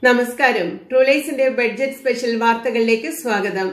നമസ്കാരം ട്രൂലൈസിന്റെ budget special വാർത്തകളിലേക്ക് സ്വാഗതം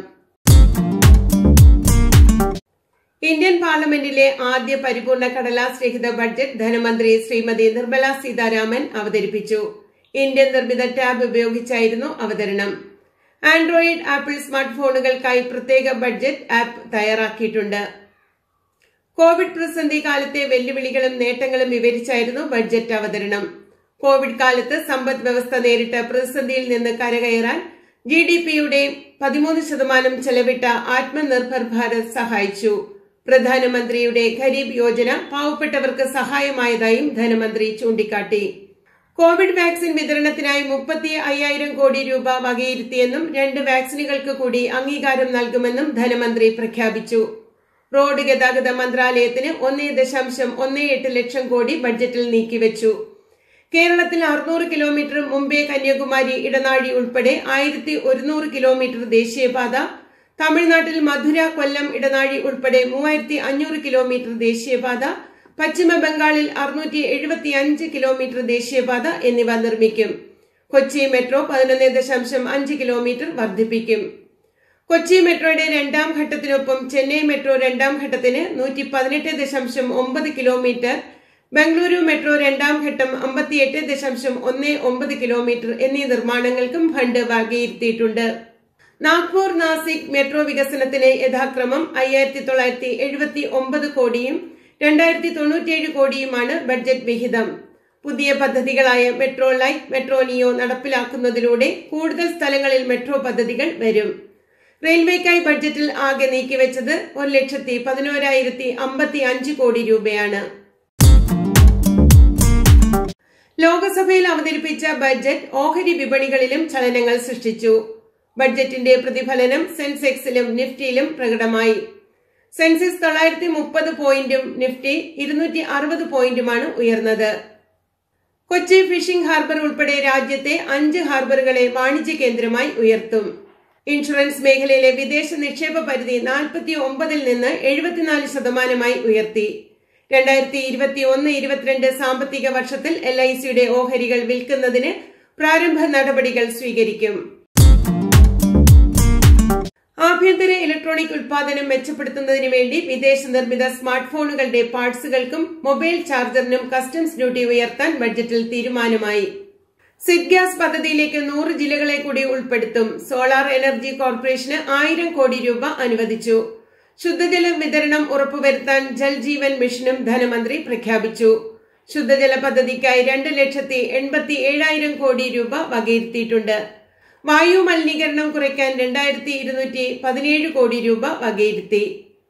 ഇന്ത്യൻ പാർലമെന്റിലെ ആദ്യ പരിപൂർണ കടലാസ് രഹിത ബഡ്ജറ്റ് ധനമന്ത്രി ശ്രീമതി നിർമ്മല സീതാരാമൻ അവതരിപ്പിച്ചു ഇന്ത്യൻ നിർമ്മിത ടാബ് ഉപയോഗിച്ചായിരുന്നു അവതരണം ആൻഡ്രോയിഡ് ആപ്പിൾ സ്മാർട്ട് ഫോണുകൾക്കായി പ്രത്യേക ബഡ്ജറ്റ് ആപ്പ് തയ്യാറാക്കിയിട്ടുണ്ട് കോവിഡ് പ്രതിസന്ധി കാലത്തെ വെല്ലുവിളികളും നേട്ടങ്ങളും വിവരിച്ചായിരുന്നു ബഡ്ജറ്റ് അവതരണം കോവിഡ് കാലത്ത് സമ്പദ് വ്യവസ്ഥ നേരിട്ട പ്രതിസന്ധിയിൽ നിന്ന് കരകയറാൻ ജി ഡി പിയുടെ പതിമൂന്ന് ശതമാനം ചെലവിട്ട ആത്മനിർഭർ ഭാരത് സഹായിച്ചു പ്രധാനമന്ത്രിയുടെ ഖരീബ് യോജന പാവപ്പെട്ടവർക്ക് സഹായമായതായും ധനമന്ത്രി ചൂണ്ടിക്കാട്ടി കോവിഡ് വാക്സിൻ വിതരണത്തിനായി മുപ്പത്തി അയ്യായിരം കോടി രൂപ വകയിരുത്തിയെന്നും രണ്ട് വാക്സിനുകൾക്ക് കൂടി അംഗീകാരം നൽകുമെന്നും ധനമന്ത്രി പ്രഖ്യാപിച്ചു റോഡ് ഗതാഗത മന്ത്രാലയത്തിന് ഒന്നേ ദശാംശം ഒന്നേ എട്ട് ലക്ഷം കോടി ബഡ്ജറ്റിൽ നീക്കിവച്ചു കേരളത്തിൽ അറുന്നൂറ് കിലോമീറ്റർ മുംബൈ കന്യാകുമാരി ഇടനാഴി ഉൾപ്പെടെ ആയിരത്തി ഒരുന്നൂറ് കിലോമീറ്റർ ദേശീയപാത തമിഴ്നാട്ടിൽ മധുര കൊല്ലം ഇടനാഴി ഉൾപ്പെടെ മൂവായിരത്തി അഞ്ഞൂറ് കിലോമീറ്റർ ദേശീയപാത പശ്ചിമ ബംഗാളിൽ അറുന്നൂറ്റി എഴുപത്തി അഞ്ച് കിലോമീറ്റർ ദേശീയപാത എന്നിവ നിർമ്മിക്കും കൊച്ചി മെട്രോ പതിനൊന്ന് ദശാംശം അഞ്ച് കിലോമീറ്റർ വർദ്ധിപ്പിക്കും കൊച്ചി മെട്രോയുടെ രണ്ടാം ഘട്ടത്തിനൊപ്പം ചെന്നൈ മെട്രോ രണ്ടാം ഘട്ടത്തിന് നൂറ്റി പതിനെട്ട് ദശാംശം ഒമ്പത് കിലോമീറ്റർ ബംഗളൂരു മെട്രോ രണ്ടാം ഘട്ടം അമ്പത്തിയെട്ട് ദശാംശം ഒന്ന് ഒമ്പത് കിലോമീറ്റർ എന്നീ നിർമ്മാണങ്ങൾക്കും ഫണ്ട് വകയിരുത്തിയിട്ടുണ്ട് നാഗ്പൂർ നാസിക് മെട്രോ വികസനത്തിന് യഥാക്രമം അയ്യായിരത്തി തൊള്ളായിരത്തി എഴുപത്തി ഒമ്പത് കോടിയും രണ്ടായിരത്തി തൊണ്ണൂറ്റിയേഴ് കോടിയുമാണ് ബഡ്ജറ്റ് വിഹിതം പുതിയ പദ്ധതികളായ മെട്രോ ലൈറ്റ് മെട്രോ നിയോ നടപ്പിലാക്കുന്നതിലൂടെ കൂടുതൽ സ്ഥലങ്ങളിൽ മെട്രോ പദ്ധതികൾ വരും റെയിൽവേക്കായി ബഡ്ജറ്റിൽ ആകെ നീക്കിവെച്ചത് ഒരു ലക്ഷത്തി പതിനോരായിരത്തി അമ്പത്തി അഞ്ച് കോടി രൂപയാണ് ലോക്സഭയിൽ അവതരിപ്പിച്ച ബഡ്ജറ്റ് ഓഹരി വിപണികളിലും ചലനങ്ങൾ സൃഷ്ടിച്ചു ബഡ്ജറ്റിന്റെ പ്രതിഫലനം സെൻസെക്സിലും നിഫ്റ്റിയിലും പ്രകടമായി സെൻസെക്സ് തൊള്ളായിരത്തി മുപ്പത് പോയിന്റും നിഫ്റ്റി ഇരുന്നൂറ്റി അറുപത് പോയിന്റുമാണ് ഉയർന്നത് കൊച്ചി ഫിഷിംഗ് ഹാർബർ ഉൾപ്പെടെ രാജ്യത്തെ അഞ്ച് ഹാർബറുകളെ വാണിജ്യ കേന്ദ്രമായി ഉയർത്തും ഇൻഷുറൻസ് മേഖലയിലെ വിദേശ നിക്ഷേപ പരിധി നാൽപ്പത്തി ഒമ്പതിൽ നിന്ന് എഴുപത്തിനാല് ശതമാനമായി ഉയർത്തി രണ്ടായിരത്തി ഇരുപത്തി ഒന്ന് ഇരുപത്തിരണ്ട് സാമ്പത്തിക വർഷത്തിൽ എൽ ഐ സിയുടെ ഓഹരികൾ വിൽക്കുന്നതിന് പ്രാരംഭ നടപടികൾ സ്വീകരിക്കും ആഭ്യന്തര ഇലക്ട്രോണിക് ഉൽപാദനം മെച്ചപ്പെടുത്തുന്നതിന് വേണ്ടി വിദേശ നിർമ്മിത സ്മാർട്ട് ഫോണുകളുടെ പാർട്സുകൾക്കും മൊബൈൽ ചാർജറിനും കസ്റ്റംസ് ഡ്യൂട്ടി ഉയർത്താൻ ബഡ്ജറ്റിൽ തീരുമാനമായി സിഡ് ഗ്യാസ് പദ്ധതിയിലേക്ക് നൂറ് ജില്ലകളെ കൂടി ഉൾപ്പെടുത്തും സോളാർ എനർജി കോർപ്പറേഷന് ആയിരം കോടി രൂപ അനുവദിച്ചു ശുദ്ധജല വിതരണം ഉറപ്പുവരുത്താൻ ജൽജീവൻ മിഷനും ധനമന്ത്രി പ്രഖ്യാപിച്ചു ശുദ്ധജല പദ്ധതിക്കായി രണ്ട് ലക്ഷത്തി എൺപത്തി ഏഴായിരം കോടി രൂപ വകയിരുത്തിയിട്ടുണ്ട് വായു മലിനീകരണം കുറയ്ക്കാൻ രണ്ടായിരത്തി ഇരുന്നൂറ്റി പതിനേഴ് കോടി രൂപ വകയിരുത്തി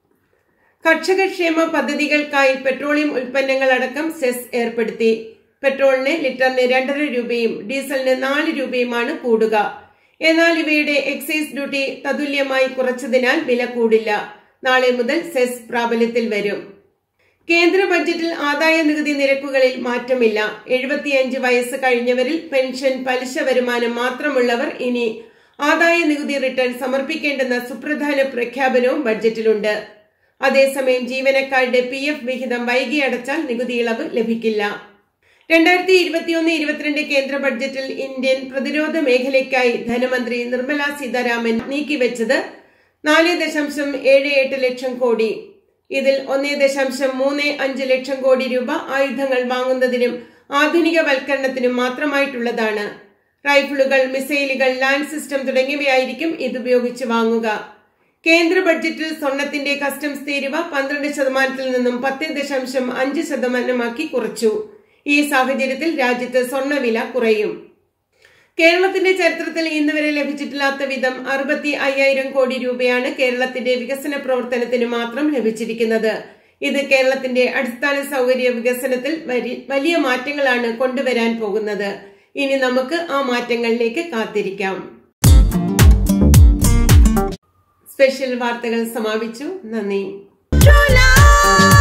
കർഷകക്ഷേമ പദ്ധതികൾക്കായി പെട്രോളിയം ഉൽപ്പന്നങ്ങൾ അടക്കം സെസ് ഏർപ്പെടുത്തി പെട്രോളിന് ലിറ്ററിന് രണ്ടര രൂപയും ഡീസലിന് നാല് രൂപയുമാണ് കൂടുക എന്നാൽ ഇവയുടെ എക്സൈസ് ഡ്യൂട്ടി തതുല്യമായി കുറച്ചതിനാൽ വില കൂടില്ല നാളെ മുതൽ സെസ് പ്രാബല്യത്തിൽ വരും കേന്ദ്ര ബജറ്റിൽ ആദായ നികുതി നിരക്കുകളിൽ മാറ്റമില്ല എഴുപത്തിയഞ്ച് വയസ്സ് കഴിഞ്ഞവരിൽ പെൻഷൻ പലിശ വരുമാനം മാത്രമുള്ളവർ ഇനി ആദായ നികുതി റിട്ടേൺ സമർപ്പിക്കേണ്ടെന്ന സുപ്രധാന പ്രഖ്യാപനവും ബഡ്ജറ്റിലുണ്ട് അതേസമയം ജീവനക്കാരുടെ പി എഫ് വിഹിതം വൈകി അടച്ചാൽ നികുതി ഇളവ് ലഭിക്കില്ല രണ്ടായിരത്തി ഇരുപത്തിയൊന്ന് ഇരുപത്തിരണ്ട് കേന്ദ്ര ബഡ്ജറ്റിൽ ഇന്ത്യൻ പ്രതിരോധ മേഖലയ്ക്കായി ധനമന്ത്രി നിർമ്മല സീതാരാമൻ നീക്കിവെച്ചത് നാല് ദശാംശം ഏഴ് എട്ട് ലക്ഷം കോടി ഇതിൽ ഒന്നേ ദശാംശം മൂന്ന് അഞ്ച് ലക്ഷം കോടി രൂപ ആയുധങ്ങൾ വാങ്ങുന്നതിനും ആധുനികവൽക്കരണത്തിനും മാത്രമായിട്ടുള്ളതാണ് റൈഫിളുകൾ മിസൈലുകൾ ലാൻഡ് സിസ്റ്റം തുടങ്ങിയവയായിരിക്കും ഇതുപയോഗിച്ച് വാങ്ങുക കേന്ദ്ര ബഡ്ജറ്റിൽ സ്വർണത്തിന്റെ കസ്റ്റംസ് തീരുവ പന്ത്രണ്ട് ശതമാനത്തിൽ നിന്നും പത്ത് ദശാംശം അഞ്ച് ശതമാനമാക്കി കുറച്ചു ഈ സാഹചര്യത്തിൽ രാജ്യത്ത് സ്വർണ്ണവില കുറയും കേരളത്തിന്റെ ചരിത്രത്തിൽ ഇന്ന് വരെ ലഭിച്ചിട്ടില്ലാത്ത വിധം അറുപത്തി അയ്യായിരം കോടി രൂപയാണ് കേരളത്തിന്റെ വികസന പ്രവർത്തനത്തിന് മാത്രം ലഭിച്ചിരിക്കുന്നത് ഇത് കേരളത്തിന്റെ അടിസ്ഥാന സൗകര്യ വികസനത്തിൽ വലിയ മാറ്റങ്ങളാണ് കൊണ്ടുവരാൻ പോകുന്നത് ഇനി നമുക്ക് ആ മാറ്റങ്ങളിലേക്ക് കാത്തിരിക്കാം സ്പെഷ്യൽ വാർത്തകൾ സമാപിച്ചു നന്ദി